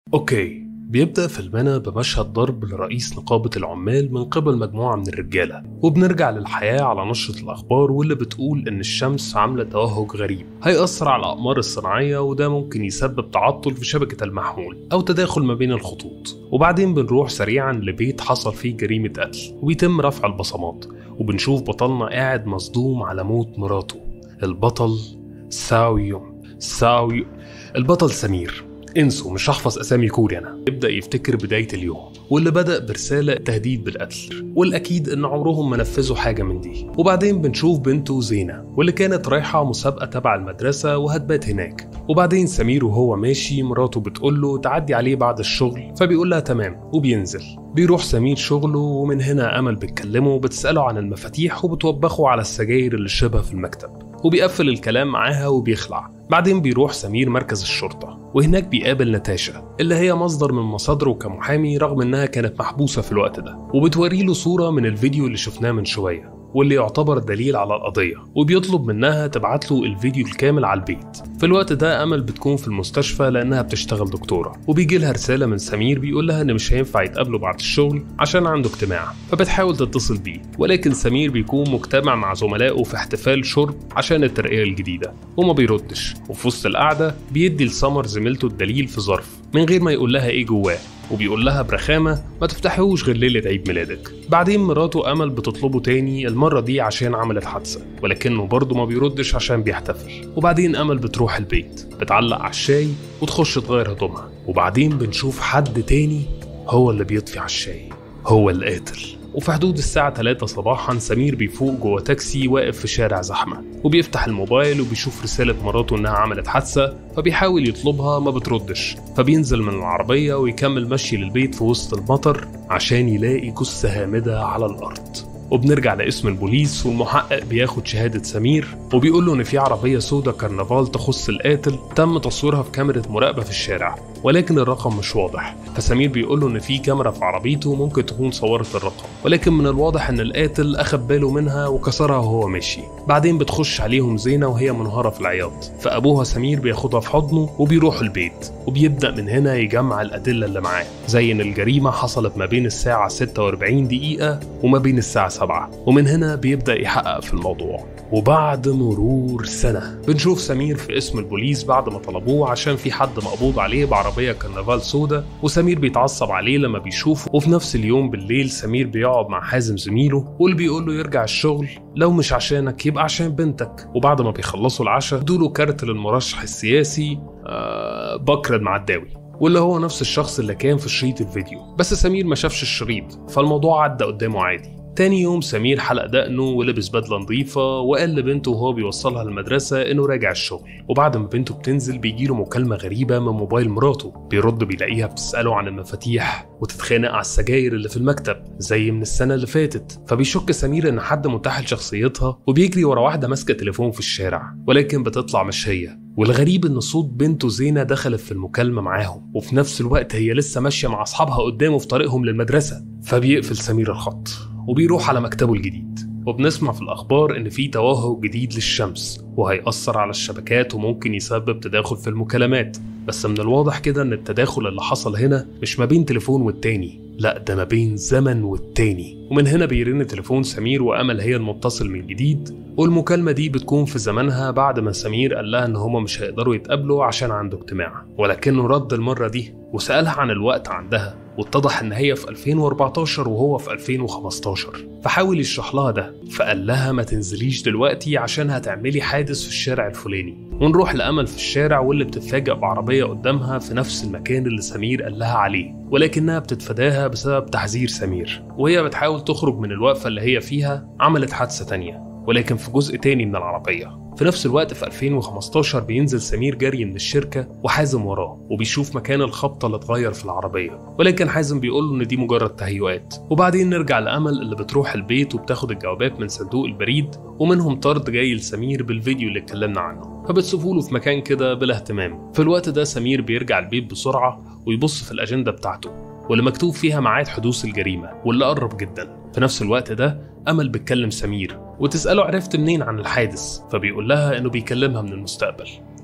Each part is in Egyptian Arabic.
اوكي بيبدأ فيلمنا بمشهد ضرب لرئيس نقابة العمال من قبل مجموعة من الرجالة وبنرجع للحياة على نشرة الأخبار واللي بتقول إن الشمس عاملة توهج غريب هيأثر على الأقمار الصناعية وده ممكن يسبب تعطل في شبكة المحمول أو تداخل ما بين الخطوط وبعدين بنروح سريعا لبيت حصل فيه جريمة قتل وبيتم رفع البصمات وبنشوف بطلنا قاعد مصدوم على موت مراته البطل ساويو ساويو البطل سمير انسوا مش هحفظ اسامي كوري انا يبدا يفتكر بدايه اليوم واللي بدا برساله تهديد بالقتل والاكيد ان عمرهم ما نفذوا حاجه من دي وبعدين بنشوف بنته زينه واللي كانت رايحه مسابقه تبع المدرسه وهتبات هناك وبعدين سمير وهو ماشي مراته بتقول له تعدي عليه بعد الشغل فبيقول لها تمام وبينزل بيروح سمير شغله ومن هنا امل بتكلمه وبتساله عن المفاتيح وبتوبخه على السجاير اللي شبه في المكتب وبيقفل الكلام معاها وبيخلع بعدين بيروح سمير مركز الشرطة وهناك بيقابل ناتاشا اللي هي مصدر من مصادره كمحامي رغم انها كانت محبوسة في الوقت ده وبتوري له صورة من الفيديو اللي شفناه من شوية واللي يعتبر دليل على القضية وبيطلب منها تبعت له الفيديو الكامل على البيت في الوقت ده أمل بتكون في المستشفى لأنها بتشتغل دكتورة وبيجي لها رسالة من سمير بيقول لها إن مش هينفع يتقابلوا بعد الشغل عشان عنده اجتماع فبتحاول تتصل بيه ولكن سمير بيكون مجتمع مع زملائه في احتفال شرب عشان الترقية الجديدة وما بيردش وفي وسط القعدة بيدي لسمر زميلته الدليل في ظرف من غير ما يقول لها إيه جواه وبيقول لها برخامة ما تفتحيهوش غير ليلة عيد ميلادك بعدين مراته أمل بتطلبه تاني المرة دي عشان عملت حادثة ولكنه برضه ما بيردش عشان بيحتفل وبعدين أمل بتروح البيت بتعلق على الشاي وتخش تغير هدومها وبعدين بنشوف حد تاني هو اللي بيطفي على الشاي هو القاتل وفي حدود الساعة 3 صباحا سمير بيفوق جوه تاكسي واقف في شارع زحمة وبيفتح الموبايل وبيشوف رسالة مراته إنها عملت حادثة فبيحاول يطلبها ما بتردش فبينزل من العربية ويكمل مشي للبيت في وسط المطر عشان يلاقي جثة هامدة على الأرض وبنرجع لاسم البوليس والمحقق بياخد شهادة سمير وبيقول له إن في عربية سودا كرنفال تخص القاتل تم تصويرها في كاميرا مراقبة في الشارع ولكن الرقم مش واضح فسمير بيقول له إن في كاميرا في عربيته ممكن تكون صورت الرقم ولكن من الواضح إن القاتل أخد باله منها وكسرها وهو ماشي بعدين بتخش عليهم زينة وهي منهارة في العياط فأبوها سمير بياخدها في حضنه وبيروحوا البيت وبيبدأ من هنا يجمع الأدلة اللي معاه زي إن الجريمة حصلت ما بين الساعة 46 دقيقة وما بين الساعة 7 ومن هنا بيبدأ يحقق في الموضوع وبعد مرور سنة بنشوف سمير في اسم البوليس بعد ما طلبوه عشان في حد مقبوض عليه بعربية كرنفال سودا وسمير بيتعصب عليه لما بيشوفه وفي نفس اليوم بالليل سمير بيقعد مع حازم زميله واللي بيقول له يرجع الشغل لو مش عشانك يبقى عشان بنتك وبعد ما بيخلصوا العشاء ادوله كارت للمرشح السياسي آه بكر المعداوي واللي هو نفس الشخص اللي كان في شريط الفيديو بس سمير ما شافش الشريط فالموضوع عدى قدامه عادي تاني يوم سمير حلق دقنه ولبس بدلة نظيفة وقال لبنته وهو بيوصلها المدرسة إنه راجع الشغل وبعد ما بنته بتنزل بيجيله مكالمة غريبة من موبايل مراته بيرد بيلاقيها بتسأله عن المفاتيح وتتخانق على السجاير اللي في المكتب زي من السنة اللي فاتت فبيشك سمير إن حد منتحل شخصيتها وبيجري ورا واحدة ماسكة تليفون في الشارع ولكن بتطلع مش هي والغريب ان صوت بنته زينة دخلت في المكالمة معاهم وفي نفس الوقت هي لسه ماشية مع اصحابها قدامه في طريقهم للمدرسة فبيقفل سمير الخط وبيروح على مكتبه الجديد وبنسمع في الأخبار إن في توهج جديد للشمس وهيأثر على الشبكات وممكن يسبب تداخل في المكالمات بس من الواضح كده إن التداخل اللي حصل هنا مش ما بين تليفون والتاني لا ده ما بين زمن والتاني ومن هنا بيرن تليفون سمير وأمل هي المتصل من جديد والمكالمة دي بتكون في زمنها بعد ما سمير قال لها إن هما مش هيقدروا يتقابلوا عشان عنده اجتماع ولكنه رد المرة دي وسألها عن الوقت عندها واتضح ان هي في 2014 وهو في 2015 فحاول يشرح لها ده فقال لها ما تنزليش دلوقتي عشان هتعملي حادث في الشارع الفلاني ونروح لأمل في الشارع واللي بتتفاجأ بعربية قدامها في نفس المكان اللي سمير قال لها عليه ولكنها بتتفاداها بسبب تحذير سمير وهي بتحاول تخرج من الوقفة اللي هي فيها عملت حادثة تانية ولكن في جزء تاني من العربية في نفس الوقت في 2015 بينزل سمير جري من الشركة وحازم وراه وبيشوف مكان الخبطة اللي اتغير في العربية ولكن حازم بيقول له إن دي مجرد تهيؤات وبعدين نرجع لأمل اللي بتروح البيت وبتاخد الجوابات من صندوق البريد ومنهم طرد جاي لسمير بالفيديو اللي اتكلمنا عنه فبتسيبوا له في مكان كده بلا اهتمام في الوقت ده سمير بيرجع البيت بسرعة ويبص في الأجندة بتاعته واللي مكتوب فيها ميعاد حدوث الجريمة واللي قرب جدا في نفس الوقت ده أمل بتكلم سمير وتسأله عرفت منين عن الحادث فبيقول لها إنه بيكلمها من المستقبل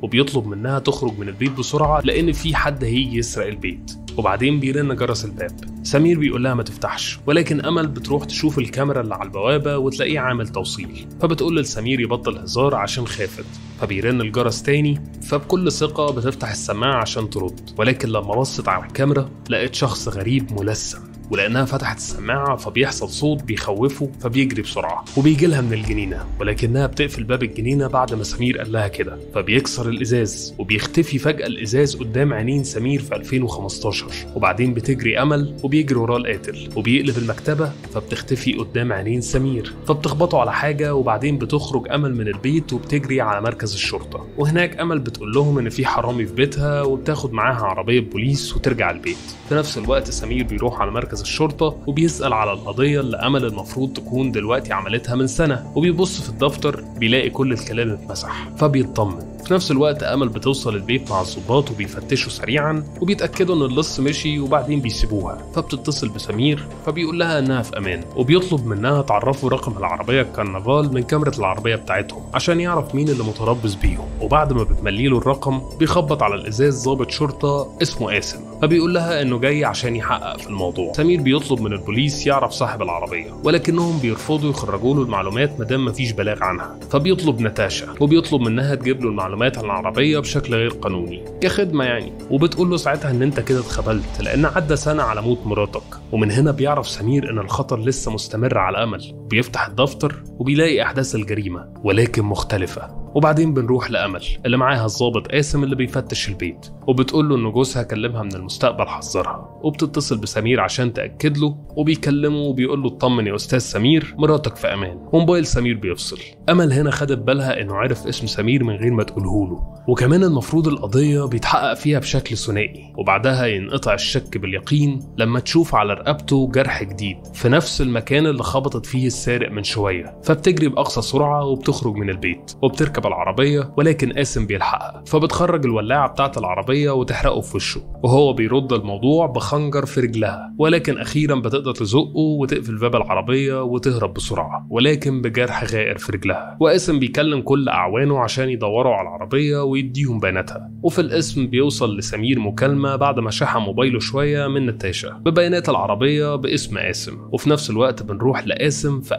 وبيطلب منها تخرج من البيت بسرعة لأن في حد هيجي يسرق البيت وبعدين بيرن جرس الباب سمير بيقول لها ما تفتحش ولكن امل بتروح تشوف الكاميرا اللي على البوابه وتلاقيه عامل توصيل فبتقول لسمير يبطل هزار عشان خافت فبيرن الجرس تاني فبكل ثقه بتفتح السماعه عشان ترد ولكن لما بصت على الكاميرا لقيت شخص غريب ملثم ولانها فتحت السماعه فبيحصل صوت بيخوفه فبيجري بسرعه وبيجي لها من الجنينه ولكنها بتقفل باب الجنينه بعد ما سمير قال لها كده فبيكسر الازاز وبيختفي فجاه الازاز قدام عينين سمير في 2015 وبعدين بتجري امل وبيجري وراه القاتل وبيقلب المكتبه فبتختفي قدام عينين سمير فبتخبطوا على حاجه وبعدين بتخرج امل من البيت وبتجري على مركز الشرطه وهناك امل بتقول لهم ان في حرامي في بيتها وبتاخد معاها عربيه بوليس وترجع البيت في نفس الوقت سمير بيروح على مركز الشرطه وبيسال على القضيه اللي امل المفروض تكون دلوقتي عملتها من سنه وبيبص في الدفتر بيلاقي كل الكلام اتمسح فبيطمن في نفس الوقت امل بتوصل البيت مع الضباط وبيفتشوا سريعا وبيتاكدوا ان اللص مشي وبعدين بيسيبوها فبتتصل بسمير فبيقول لها انها في امان وبيطلب منها تعرفه رقم العربيه الكرنفال من كاميرا العربيه بتاعتهم عشان يعرف مين اللي متربص بيهم وبعد ما بتملي له الرقم بيخبط على الازاز ضابط شرطه اسمه قاسم فبيقول لها انه جاي عشان يحقق في الموضوع سمير بيطلب من البوليس يعرف صاحب العربيه ولكنهم بيرفضوا يخرجوا له المعلومات مادام مفيش بلاغ عنها فبيطلب نتاشا وبيطلب منها تجيب له المعلومات عن العربيه بشكل غير قانوني كخدمه يعني وبتقول له ساعتها ان انت كده اتخبلت لان عدى سنه على موت مراتك ومن هنا بيعرف سمير ان الخطر لسه مستمر على امل بيفتح الدفتر وبيلاقي احداث الجريمه ولكن مختلفه وبعدين بنروح لأمل اللي معاها الضابط قاسم اللي بيفتش البيت وبتقول له إن جوزها كلمها من المستقبل حذرها وبتتصل بسمير عشان تأكد له وبيكلمه وبيقول له اطمن يا أستاذ سمير مراتك في أمان وموبايل سمير بيفصل أمل هنا خدت بالها إنه عرف اسم سمير من غير ما تقوله له وكمان المفروض القضية بيتحقق فيها بشكل ثنائي وبعدها ينقطع الشك باليقين لما تشوف على رقبته جرح جديد في نفس المكان اللي خبطت فيه السارق من شوية فبتجري بأقصى سرعة وبتخرج من البيت وبتركب العربية ولكن قاسم بيلحقها فبتخرج الولاعة بتاعة العربية وتحرقه في وشه وهو بيرد الموضوع بخنجر في رجلها ولكن أخيرا بتقدر تزقه وتقفل باب العربية وتهرب بسرعة ولكن بجرح غائر في رجلها وقاسم بيكلم كل أعوانه عشان يدوروا على العربية ويديهم بياناتها وفي الاسم بيوصل لسمير مكالمة بعد ما شحن موبايله شوية من نتاشا ببيانات العربية باسم قاسم وفي نفس الوقت بنروح لقاسم في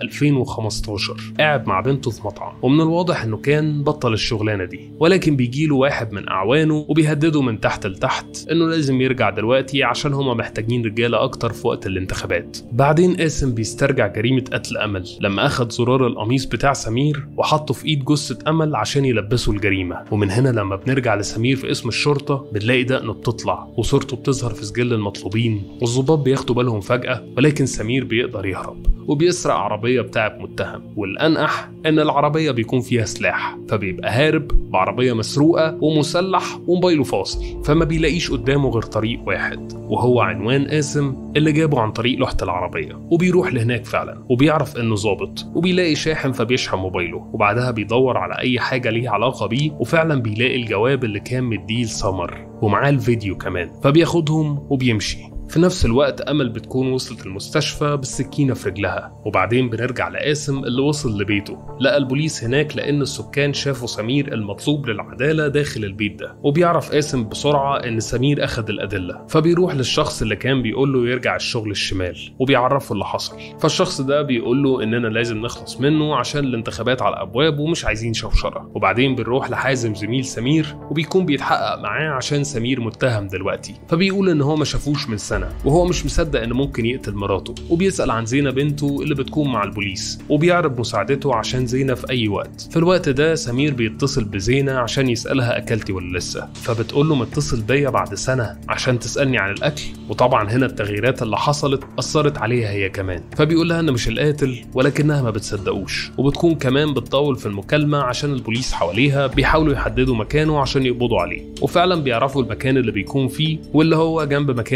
2015 قاعد مع بنته في مطعم ومن الواضح انه كان بطل الشغلانة دي ولكن بيجيله واحد من أعوانه وبيهدده من تحت لتحت انه لازم يرجع دلوقتي عشان هما محتاجين رجالة أكتر في وقت الانتخابات بعدين قاسم بيسترجع جريمة قتل أمل لما أخد زرار القميص بتاع سمير وحطه في إيد جثة أمل عشان يلبسه الجريمة ومن هنا لما بنرجع لسمير في اسم الشرطة بنلاقي دقنه بتطلع وصورته بتظهر في سجل المطلوبين والظباط بياخدوا بالهم فجأة ولكن سمير بيقدر يهرب وبيسرق عربية بتاعت متهم والأنقح إن العربية بيكون فيها سلاح فبيبقى هارب بعربية مسروقة ومسلح وموبايله فاصل فما بيلاقيش قدامه غير طريق واحد وهو عنوان قاسم اللي جابه عن طريق لوحة العربية وبيروح لهناك فعلا وبيعرف إنه ظابط وبيلاقي شاحن فبيشحن موبايله وبعدها بيدور على أي حاجة ليها علاقة بيه وفعلا بيلاقي الجواب اللي كان مديه لسمر ومعاه الفيديو كمان فبياخدهم وبيمشي في نفس الوقت أمل بتكون وصلت المستشفى بالسكينة في رجلها وبعدين بنرجع لقاسم اللي وصل لبيته لقى البوليس هناك لأن السكان شافوا سمير المطلوب للعدالة داخل البيت ده وبيعرف قاسم بسرعة إن سمير أخد الأدلة فبيروح للشخص اللي كان بيقول له يرجع الشغل الشمال وبيعرفه اللي حصل فالشخص ده بيقول له إننا لازم نخلص منه عشان الانتخابات على الأبواب ومش عايزين شوشرة وبعدين بنروح لحازم زميل سمير وبيكون بيتحقق معاه عشان سمير متهم دلوقتي فبيقول إن هو ما شافوش من سنة وهو مش مصدق إنه ممكن يقتل مراته وبيسأل عن زينة بنته اللي بتكون مع البوليس وبيعرض مساعدته عشان زينة في أي وقت في الوقت ده سمير بيتصل بزينة عشان يسألها أكلتي ولا لسه فبتقول له متصل بيا بعد سنة عشان تسألني عن الأكل وطبعا هنا التغييرات اللي حصلت أثرت عليها هي كمان فبيقول لها إنه مش القاتل ولكنها ما بتصدقوش وبتكون كمان بتطول في المكالمة عشان البوليس حواليها بيحاولوا يحددوا مكانه عشان يقبضوا عليه وفعلا بيعرفوا المكان اللي بيكون فيه واللي هو جنب مكان الشغل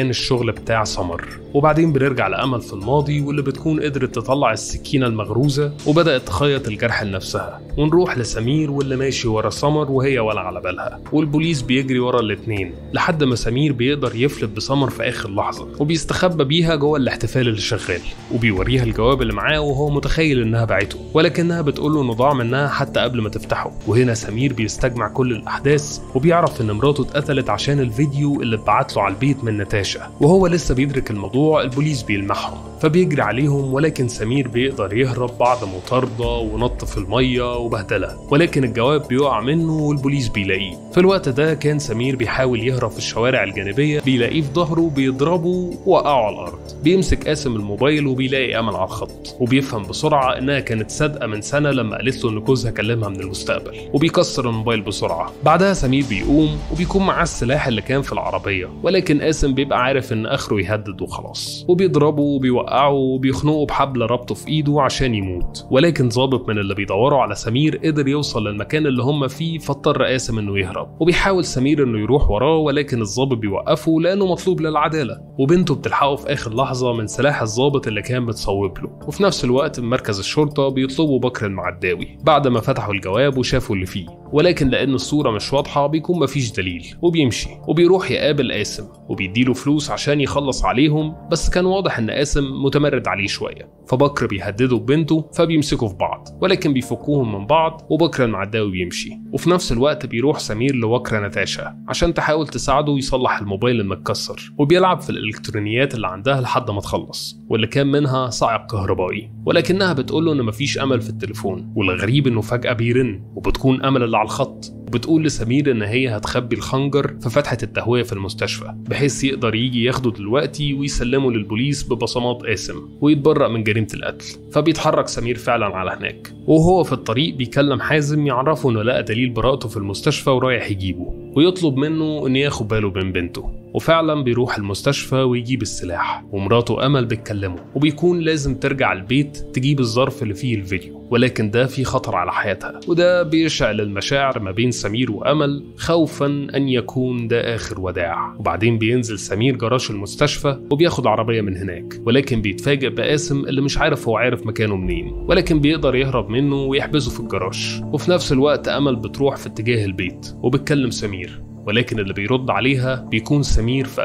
الشغل بتاع سمر وبعدين بنرجع لأمل في الماضي واللي بتكون قدرت تطلع السكينة المغروزة وبدأت تخيط الجرح لنفسها ونروح لسمير واللي ماشي ورا سمر وهي ولا على بالها والبوليس بيجري ورا الاتنين لحد ما سمير بيقدر يفلت بسمر في آخر لحظة وبيستخبى بيها جوه الاحتفال اللي شغال وبيوريها الجواب اللي معاه وهو متخيل انها باعته ولكنها بتقول له انه ضاع منها حتى قبل ما تفتحه وهنا سمير بيستجمع كل الاحداث وبيعرف ان مراته اتقتلت عشان الفيديو اللي اتبعت له على البيت من نتاشا وهو لسه بيدرك الموضوع البوليس بيلمحهم فبيجري عليهم ولكن سمير بيقدر يهرب بعد مطاردة ونط في المية وبهدلة ولكن الجواب بيقع منه والبوليس بيلاقيه في الوقت ده كان سمير بيحاول يهرب في الشوارع الجانبية بيلاقيه في ظهره بيضربه وقعه على الأرض بيمسك قاسم الموبايل وبيلاقي أمل على الخط وبيفهم بسرعة إنها كانت صادقة من سنة لما قالت له إن جوزها كلمها من المستقبل وبيكسر الموبايل بسرعة بعدها سمير بيقوم وبيكون معاه السلاح اللي كان في العربية ولكن قاسم بيبقى عارف إن آخره يهدد وخلاص وبيضربه وبيوقعه وبيخنقه بحبل ربطه في إيده عشان يموت ولكن ظابط من اللي بيدوروا على سمير قدر يوصل للمكان اللي هم فيه فاضطر قاسم إنه يهرب وبيحاول سمير إنه يروح وراه ولكن الظابط بيوقفه لأنه مطلوب للعدالة وبنته بتلحقه في آخر لحظة من سلاح الظابط اللي كان متصوب له وفي نفس الوقت من مركز الشرطة بيطلبوا بكر المعداوي بعد ما فتحوا الجواب وشافوا اللي فيه ولكن لأن الصورة مش واضحة بيكون مفيش دليل وبيمشي وبيروح يقابل قاسم وبيديله فلوس عشان يخلص عليهم بس كان واضح إن قاسم متمرد عليه شوية فبكر بيهدده ببنته فبيمسكوا في بعض ولكن بيفكوهم من بعض وبكر المعداوي بيمشي وفي نفس الوقت بيروح سمير لوكرة نتاشا عشان تحاول تساعده يصلح الموبايل المتكسر وبيلعب في الإلكترونيات اللي عندها لحد ما تخلص واللي كان منها صاعق كهربائي ولكنها بتقول له إن مفيش أمل في التليفون والغريب إنه فجأة بيرن وبتكون أمل اللي على الخط وبتقول لسمير إن هي هتخبي الخنجر في فتحة التهوية في المستشفى بحيث يقدر يجي ياخده دلوقتي ويسلمه للبوليس ببصمات قاسم ويتبرأ من جريمة القتل فبيتحرك سمير فعلا على هناك وهو في الطريق بيكلم حازم يعرفه إنه لقى دليل براءته في المستشفى ورايح يجيبه ويطلب منه إن ياخد باله من بنته وفعلا بيروح المستشفى ويجيب السلاح ومراته أمل بتكلمه وبيكون لازم ترجع البيت تجيب الظرف اللي فيه الفيديو ولكن ده فيه خطر على حياتها وده بيشعل المشاعر ما بين سمير وأمل خوفا أن يكون ده آخر وداع وبعدين بينزل سمير جراج المستشفى وبياخد عربية من هناك ولكن بيتفاجئ بقاسم اللي مش عارف هو عارف مكانه منين ولكن بيقدر يهرب منه ويحبسه في الجراج وفي نفس الوقت أمل بتروح في اتجاه البيت وبتكلم سمير ولكن اللي بيرد عليها بيكون سمير في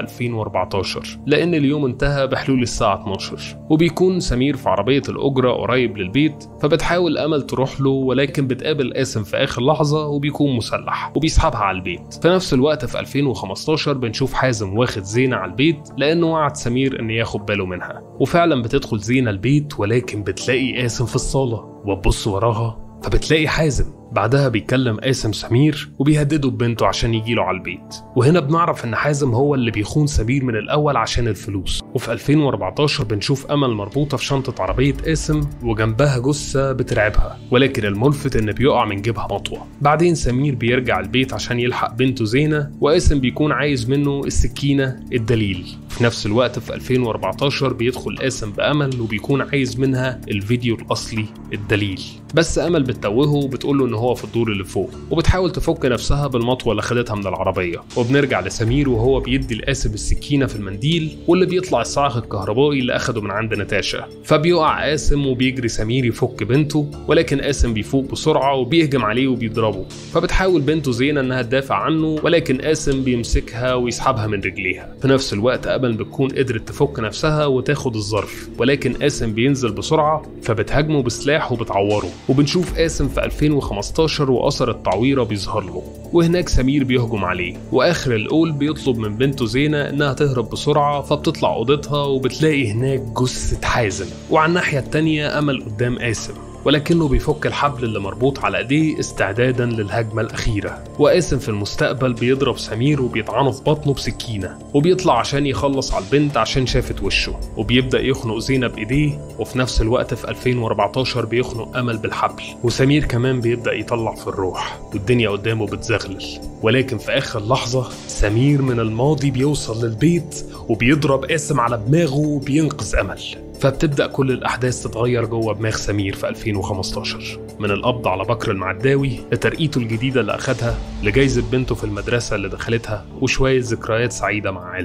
2014 لأن اليوم انتهى بحلول الساعة 12 وبيكون سمير في عربية الأجرة قريب للبيت فبتحاول أمل تروح له ولكن بتقابل قاسم في آخر لحظة وبيكون مسلح وبيسحبها على البيت في نفس الوقت في 2015 بنشوف حازم واخد زينة على البيت لأنه وعد سمير إن ياخد باله منها وفعلا بتدخل زينة البيت ولكن بتلاقي قاسم في الصالة وتبص وراها فبتلاقي حازم بعدها بيكلم قاسم سمير وبيهدده ببنته عشان يجيله على البيت وهنا بنعرف ان حازم هو اللي بيخون سمير من الاول عشان الفلوس وفي 2014 بنشوف امل مربوطه في شنطه عربيه قاسم وجنبها جثه بترعبها ولكن الملفت ان بيقع من جيبها مطوه بعدين سمير بيرجع البيت عشان يلحق بنته زينه وقاسم بيكون عايز منه السكينه الدليل في نفس الوقت في 2014 بيدخل قاسم بامل وبيكون عايز منها الفيديو الاصلي الدليل بس امل بتتوهه وبتقول له ان هو في الدور اللي فوق وبتحاول تفك نفسها بالمطوه اللي خدتها من العربيه وبنرجع لسمير وهو بيدي لقاسم السكينه في المنديل واللي بيطلع الصاعق الكهربائي اللي اخده من عند نتاشا فبيقع قاسم وبيجري سمير يفك بنته ولكن قاسم بيفوق بسرعه وبيهجم عليه وبيضربه فبتحاول بنته زينه انها تدافع عنه ولكن قاسم بيمسكها ويسحبها من رجليها في نفس الوقت امل بتكون قدرت تفك نفسها وتاخد الظرف ولكن قاسم بينزل بسرعه فبتهاجمه بسلاح وبتعوره وبنشوف قاسم في 2015 واثر التعويره بيظهر له وهناك سمير بيهجم عليه واخر القول بيطلب من بنته زينه انها تهرب بسرعه فبتطلع اوضتها وبتلاقي هناك جثه حازم وعلى الناحيه التانيه امل قدام قاسم ولكنه بيفك الحبل اللي مربوط على ايديه استعدادا للهجمة الأخيرة وقاسم في المستقبل بيضرب سمير وبيطعنه في بطنه بسكينة وبيطلع عشان يخلص على البنت عشان شافت وشه وبيبدأ يخنق زينة بإيديه وفي نفس الوقت في 2014 بيخنق أمل بالحبل وسمير كمان بيبدأ يطلع في الروح والدنيا قدامه بتزغلل ولكن في آخر لحظة سمير من الماضي بيوصل للبيت وبيضرب قاسم على دماغه وبينقذ أمل فبتبدأ كل الأحداث تتغير جوه دماغ سمير في 2015 من القبض على بكر المعداوي لترقيته الجديدة اللي أخدها لجايزة بنته في المدرسة اللي دخلتها وشوية ذكريات سعيدة مع عيلته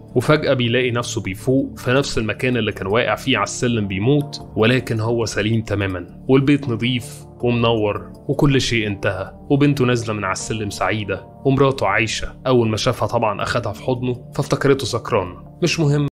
وفجأة بيلاقي نفسه بيفوق في نفس المكان اللي كان واقع فيه على السلم بيموت ولكن هو سليم تماما والبيت نظيف ومنور وكل شيء انتهى وبنته نازلة من على السلم سعيدة ومراته عايشة أول ما شافها طبعا أخدها في حضنه فافتكرته سكران مش مهم